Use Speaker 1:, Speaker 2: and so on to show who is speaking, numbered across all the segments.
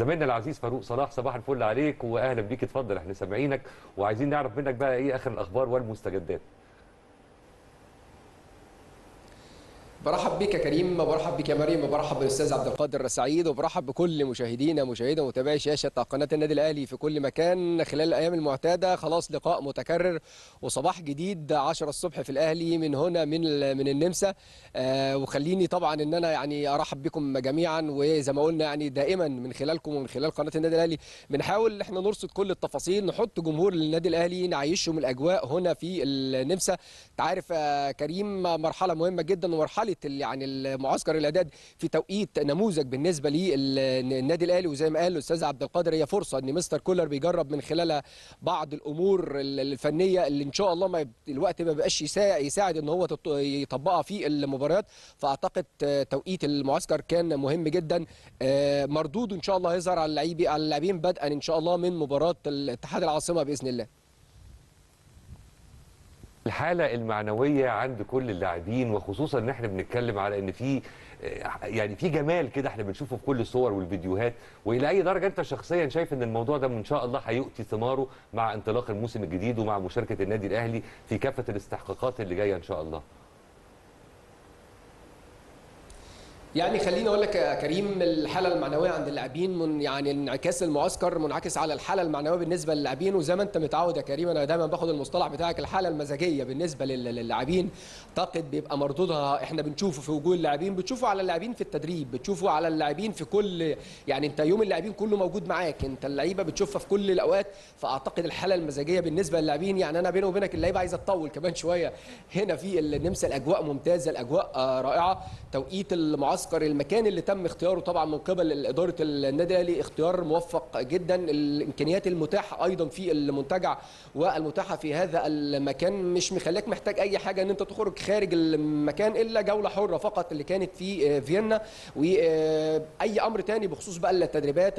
Speaker 1: زميلنا العزيز فاروق صلاح صباح الفل عليك واهلا بيك اتفضل احنا سامعينك وعايزين نعرف منك بقى ايه اخر الاخبار والمستجدات
Speaker 2: برحب بك يا كريم برحب بك يا مريم برحب بالاستاذ عبد القادر سعيد وبرحب بكل مشاهدينا مشاهدي ومتابعي شاشه قناه النادي الاهلي في كل مكان خلال الايام المعتاده خلاص لقاء متكرر وصباح جديد 10 الصبح في الاهلي من هنا من من النمسا آه وخليني طبعا ان انا يعني ارحب بكم جميعا وزي ما قلنا يعني دائما من خلالكم ومن خلال قناه النادي الاهلي بنحاول احنا نرصد كل التفاصيل نحط جمهور النادي الاهلي نعيشهم الاجواء هنا في النمسا انت عارف يا كريم مرحله مهمه جدا ومرحله يعني المعسكر الاعداد في توقيت نموذج بالنسبه للنادي الاهلي وزي ما قال الاستاذ عبد القادر هي فرصه ان مستر كولر بيجرب من خلالها بعض الامور الفنيه اللي ان شاء الله ما الوقت ما بقاش يساعد ان هو يطبقها في المباريات فاعتقد توقيت المعسكر كان مهم جدا مردود ان شاء الله هيظهر على اللاعبين على اللاعبين بدءا ان شاء الله من مباراه الاتحاد العاصمه باذن الله
Speaker 1: الحاله المعنويه عند كل اللاعبين وخصوصا ان احنا بنتكلم على ان في يعني في جمال كده احنا بنشوفه في كل الصور والفيديوهات والى اي درجه انت شخصيا شايف ان الموضوع ده ان شاء الله هيؤتي ثماره مع انطلاق الموسم الجديد ومع مشاركه النادي الاهلي في كافه الاستحقاقات اللي جايه ان شاء الله
Speaker 2: يعني خليني اقول لك يا كريم الحاله المعنويه عند اللاعبين من يعني انعكاس المعسكر منعكس على الحاله المعنويه بالنسبه للاعبين وزي ما انت متعود يا كريم انا دايما باخد المصطلح بتاعك الحاله المزاجيه بالنسبه للاعبين اعتقد بيبقى مردودها احنا بنشوفه في وجوه اللاعبين بتشوفه على اللاعبين في التدريب بتشوفه على اللاعبين في كل يعني انت يوم اللاعبين كله موجود معاك انت اللعيبه بتشوفها في كل الاوقات فاعتقد الحاله المزاجيه بالنسبه للاعبين يعني انا بيني وبينك اللعيبه عايزه تطول كمان شويه هنا في النمسا الاجواء ممتازه الاجواء رائعه توقيت المعسكر المكان اللي تم اختياره طبعا من قبل اداره النادي الاهلي اختيار موفق جدا الامكانيات المتاحه ايضا في المنتجع والمتاحه في هذا المكان مش مخليك محتاج اي حاجه ان انت تخرج خارج المكان الا جوله حره فقط اللي كانت في فيينا واي امر تاني بخصوص بقى التدريبات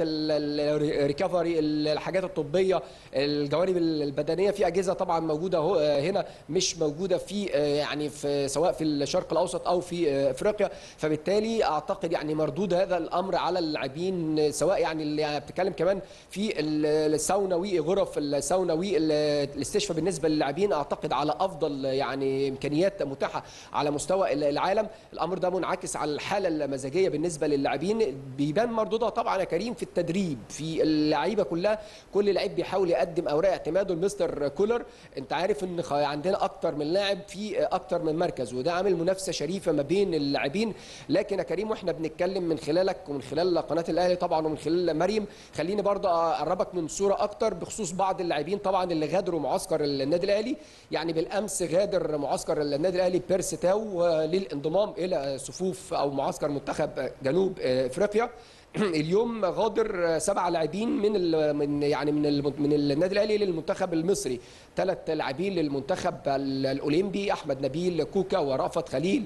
Speaker 2: الريكفري الحاجات الطبيه الجوانب البدنيه في اجهزه طبعا موجوده هنا مش موجوده في يعني في سواء في الشرق الاوسط او في افريقيا فبالتالي اعتقد يعني مردود هذا الامر على اللاعبين سواء يعني اللي بتتكلم كمان في الساونا وغرف الساونا والاستشفاء بالنسبه للاعبين اعتقد على افضل يعني امكانيات متاحه على مستوى العالم الامر ده منعكس على الحاله المزاجيه بالنسبه للاعبين بيبان مردودها طبعا يا كريم في التدريب في اللعيبه كلها كل لعيب بيحاول يقدم اوراق اعتماده لمستر كولر انت عارف ان عندنا اكتر من لاعب في اكتر من مركز وده عامل منافسه شريفه ما بين اللاعبين لكن يا كريم واحنا بنتكلم من خلالك ومن خلال قناه الاهلي طبعا ومن خلال مريم خليني برضه اقربك من صوره اكتر بخصوص بعض اللاعبين طبعا اللي غادروا معسكر النادي الاهلي يعني بالامس غادر معسكر النادي الاهلي بيرس تاو للانضمام الى صفوف او معسكر منتخب جنوب افريقيا اليوم غادر سبع لاعبين من ال من يعني من ال من النادي الاهلي للمنتخب المصري ثلاث لاعبين للمنتخب الاولمبي احمد نبيل كوكا ورأفت خليل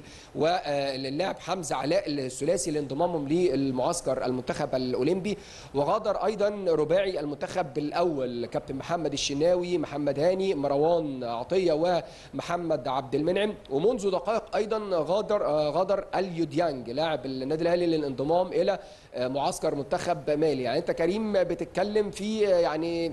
Speaker 2: واللاعب حمزه علاء الثلاثي لانضمامهم للمعسكر المنتخب الاولمبي وغادر ايضا رباعي المنتخب الاول كابتن محمد الشناوي محمد هاني مروان عطيه ومحمد عبد المنعم ومنذ دقائق ايضا غادر غادر اليو ديانج لاعب النادي الاهلي للانضمام الى معسكر منتخب مالي يعني انت كريم بتتكلم في يعني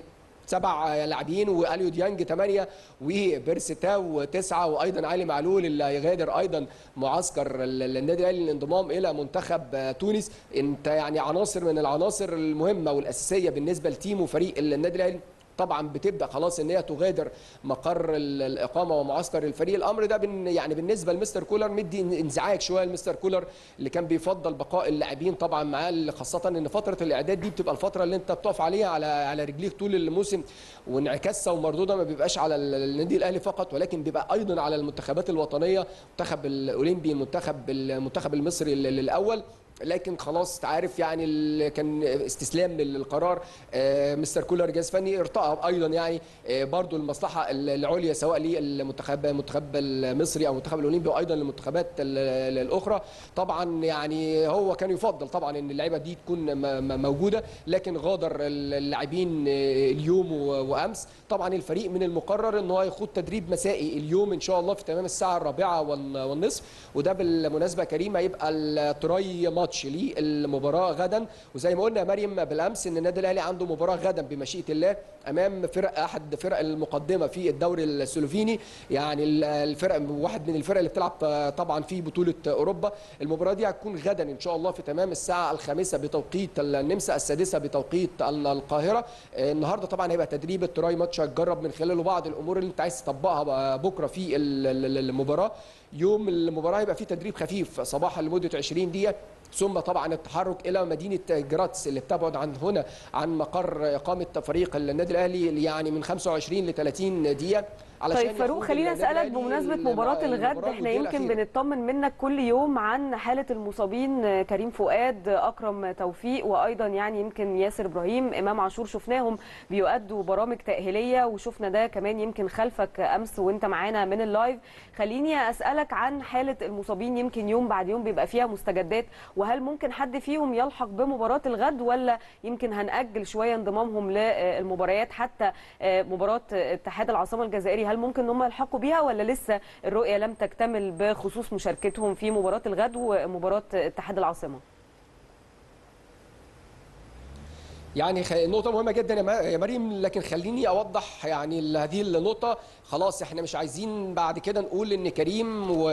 Speaker 2: سبع لاعبين واليو ديانج ثمانيه وبيرس تاو تسعه وايضا علي معلول اللي هيغادر ايضا معسكر النادي الاهلي للانضمام الى منتخب تونس انت يعني عناصر من العناصر المهمه والاساسيه بالنسبه لتيم وفريق النادي الاهلي طبعا بتبدا خلاص ان هي تغادر مقر الاقامه ومعسكر الفريق الامر ده بن يعني بالنسبه لمستر كولر مدي انزعاج شويه لمستر كولر اللي كان بيفضل بقاء اللاعبين طبعا معاه خاصه ان فتره الاعداد دي بتبقى الفتره اللي انت بتقف عليها على على رجليك طول الموسم وانعكاسها ومردودها ما بيبقاش على النادي الاهلي فقط ولكن بيبقى ايضا على المنتخبات الوطنيه المنتخب الاولمبي المنتخب المنتخب المصري الاول لكن خلاص تعرف يعني كان استسلام للقرار مستر كولر جهاز فني ارتقى ايضا يعني برضو المصلحه العليا سواء للمنتخب المنتخب المصري او المنتخب الاولمبي وايضا للمنتخبات الاخرى طبعا يعني هو كان يفضل طبعا ان اللعيبه دي تكون موجوده لكن غادر اللاعبين اليوم وامس طبعا الفريق من المقرر ان هو يخوض تدريب مسائي اليوم ان شاء الله في تمام الساعه الرابعه والنصف وده بالمناسبه كريم هيبقى التراي ماتش للمباراه غدا وزي ما قلنا يا مريم بالامس ان النادي الاهلي عنده مباراه غدا بمشيئه الله امام فرق احد فرق المقدمه في الدوري السلوفيني يعني الفرق واحد من الفرق اللي بتلعب طبعا في بطوله اوروبا المباراه دي هتكون غدا ان شاء الله في تمام الساعه الخامسه بتوقيت النمسا السادسه بتوقيت القاهره النهارده طبعا هيبقى تدريب التراي ماتش هتجرب من خلاله بعض الامور اللي انت عايز تطبقها بكره في المباراه يوم المباراه هيبقى فيه تدريب خفيف صباحا لمده 20 دقيقه ثم طبعا التحرك الى مدينه جراتس اللي بتبعد عن هنا عن مقر اقامه فريق النادي الاهلي يعني من 25 ل 30 دقيقه
Speaker 3: طيب فاروق خليني اسالك بمناسبه مباراه الغد احنا يمكن بنطمن منك كل يوم عن حاله المصابين كريم فؤاد اكرم توفيق وايضا يعني يمكن ياسر ابراهيم امام عاشور شفناهم بيؤدوا برامج تاهيليه وشفنا ده كمان يمكن خلفك امس وانت معانا من اللايف خليني اسالك عن حاله المصابين يمكن يوم بعد يوم بيبقى فيها مستجدات وهل ممكن حد فيهم يلحق بمباراه الغد ولا يمكن هنأجل شويه انضمامهم للمباريات حتى مباراه اتحاد العاصمه الجزائري هل ممكن ان هم يلحقوا بيها ولا لسه الرؤيه لم تكتمل بخصوص مشاركتهم في مباراه الغد ومباراه اتحاد العاصمه
Speaker 2: يعني نقطة مهمة جدا يا مريم لكن خليني أوضح يعني هذه النقطة خلاص احنا مش عايزين بعد كده نقول ان كريم و...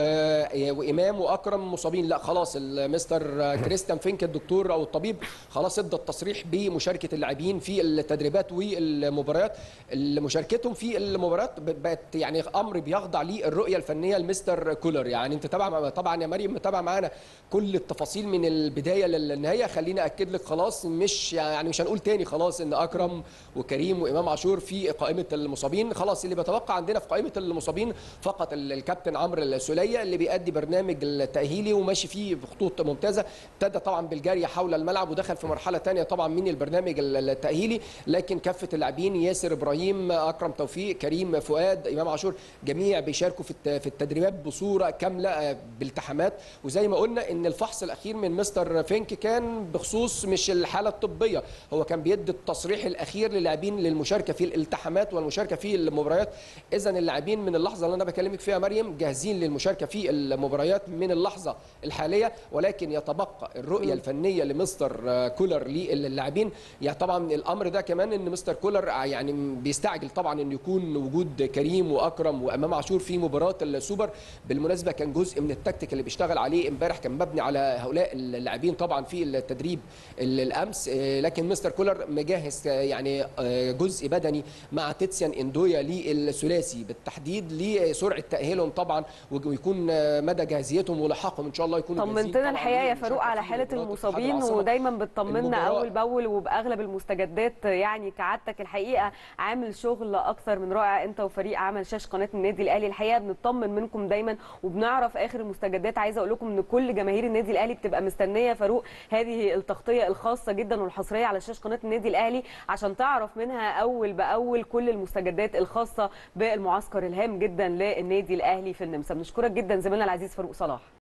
Speaker 2: وامام واكرم مصابين لا خلاص المستر كريستيان فينك الدكتور او الطبيب خلاص ادى التصريح بمشاركه اللاعبين في التدريبات والمباريات مشاركتهم في المباريات بقت يعني امر بيخضع للرؤيه الفنيه لمستر كولر يعني انت طبعا طبعا يا مريم متابعه معانا كل التفاصيل من البدايه للنهايه خليني اكد لك خلاص مش يعني مش هنقول تاني خلاص ان اكرم وكريم وامام عاشور في قائمه المصابين خلاص اللي بيتوقع عندنا في قائمه المصابين فقط الكابتن عمرو السوليه اللي بيأدي برنامج التاهيلي وماشي فيه بخطوط ممتازه ابتدى طبعا بالجري حول الملعب ودخل في مرحله ثانيه طبعا من البرنامج التاهيلي لكن كافه اللاعبين ياسر ابراهيم اكرم توفيق كريم فؤاد امام عاشور جميع بيشاركوا في في التدريبات بصوره كامله بالتحامات وزي ما قلنا ان الفحص الاخير من مستر فينك كان بخصوص مش الحاله الطبيه هو كان بيدي التصريح الاخير للاعبين للمشاركه في الالتحامات والمشاركه في المباريات اذا اللاعبين من اللحظه اللي انا بكلمك فيها مريم جاهزين للمشاركه في المباريات من اللحظه الحاليه ولكن يتبقى الرؤيه الفنيه لمستر كولر للاعبين يعني طبعا الامر ده كمان ان مستر كولر يعني بيستعجل طبعا ان يكون وجود كريم واكرم وامام عاشور في مباراه السوبر بالمناسبه كان جزء من التكتيك اللي بيشتغل عليه امبارح كان مبني على هؤلاء اللاعبين طبعا في التدريب الامس لكن مستر كولر مجهز يعني جزء بدني مع تيتسيان اندويا للثلاثي بالتحديد لسرعه تاهيلهم طبعا ويكون مدى جاهزيتهم ولحاقهم ان شاء الله يكونوا
Speaker 3: طمنتنا الحقيقه يا فاروق على حاله المصابين ودايما بتطمنا اول باول وباغلب المستجدات يعني كعادتك الحقيقه عامل شغل اكثر من رائع انت وفريق عمل شاشه قناه النادي الاهلي الحقيقه بنطمن منكم دايما وبنعرف اخر المستجدات عايزه اقول لكم ان كل جماهير النادي الاهلي بتبقى مستنيه فاروق هذه التغطيه الخاصه جدا والحصريه على شاشه قناه النادي الاهلي عشان تعرف منها اول باول كل المستجدات الخاصه بالمعسكر الهام جدا للنادي الاهلي في النمسا بنشكرك جدا زميلنا العزيز فاروق صلاح